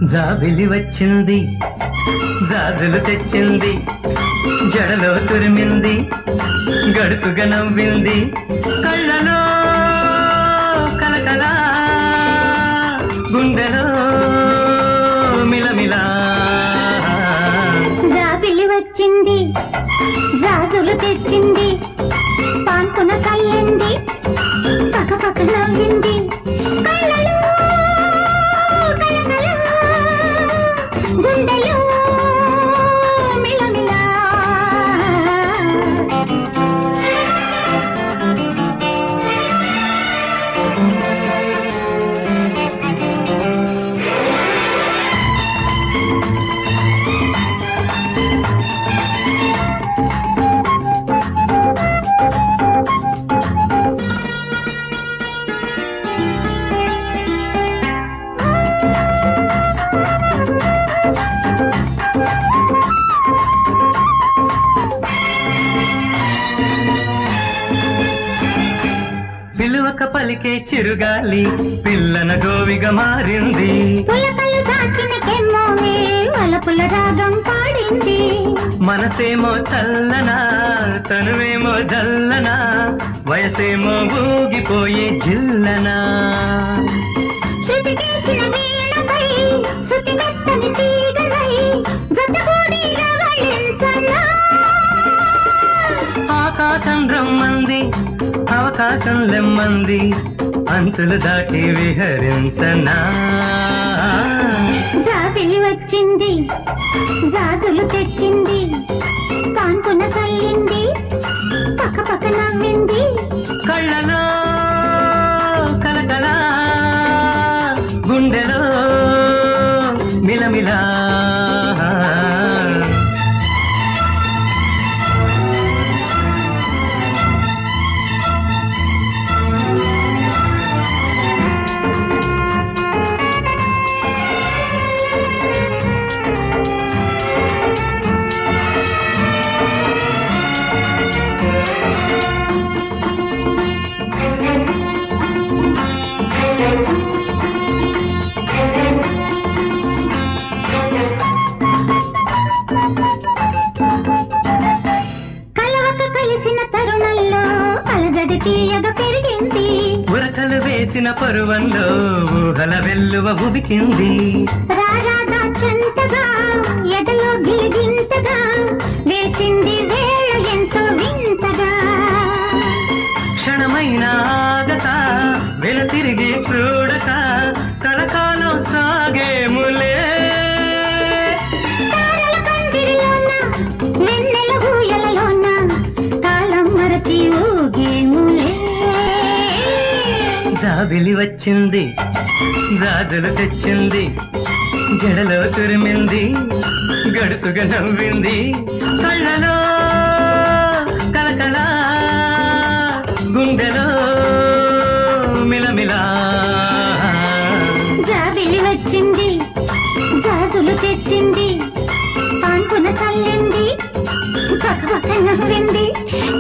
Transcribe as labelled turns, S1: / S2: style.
S1: జాబిలి వచ్చింది జాజులు తెచ్చింది జడలో తురిమింది గడుసుగా నవ్వింది కళ్ళలో కలకల గుండెలో మిలమిలా
S2: జాబిలి వచ్చింది జాజులు తెచ్చింది పాన్పున చల్లింది పక్క పక్క నవ్వింది కళ్ళలో కలకల, గుండెలో మిలమిలా
S1: పిలువక పలికే చిరుగాలి పిల్లన గోవిగా మారింది
S2: పులకలు దాచిన కెమ్మోమే వలపుల రాగం పాడింది
S1: మనసేమో చల్లనా తనువేమో జల్లనా వయసేమో ఊగిపోయే జిల్లనా
S2: శృతికేసిన వీణపై శృతి మెత్తని తీగలై జతగూడి రవళించనా
S1: ఆకాశం రమ్మంది అవకాశం లెమ్మంది అంచులు దాటి విహరించనా
S2: జాబిలి వచ్చింది జాజులు తెచ్చింది కాన్పున చల్లింది పక్క పక్క నవ్వింది
S1: కళ్ళలో కలకల గుండెలో మిలమిలా
S2: కలవక కలిసిన తరుణంలో అలజడి తీయగా పెరిగింది
S1: ఉరకలు వేసిన పరువంలో ఊహల వెల్లువ ఉబికింది
S2: రారాగా చెంతగా ఎదలో గిలిగింతగా వేచింది వేళ ఎంతో వింతగా
S1: క్షణమైన ఆగక వెల తిరిగి చూడక కలకాలం సాగేములే
S2: తారల పందిరిలోన వెన్నెల ఊయలలోన కాలం మరచి ఊగేములే
S1: జాబిలి వచ్చింది జాజులు తెచ్చింది జడలో తురిమింది గడుసుగా నవ్వింది కళ్ళలో కలకల గుండెలో మిలమిలా
S2: జాబిలి వచ్చింది జాజులు తెచ్చింది పాన్పున చల్లింది పక్క పక్క నవ్వింది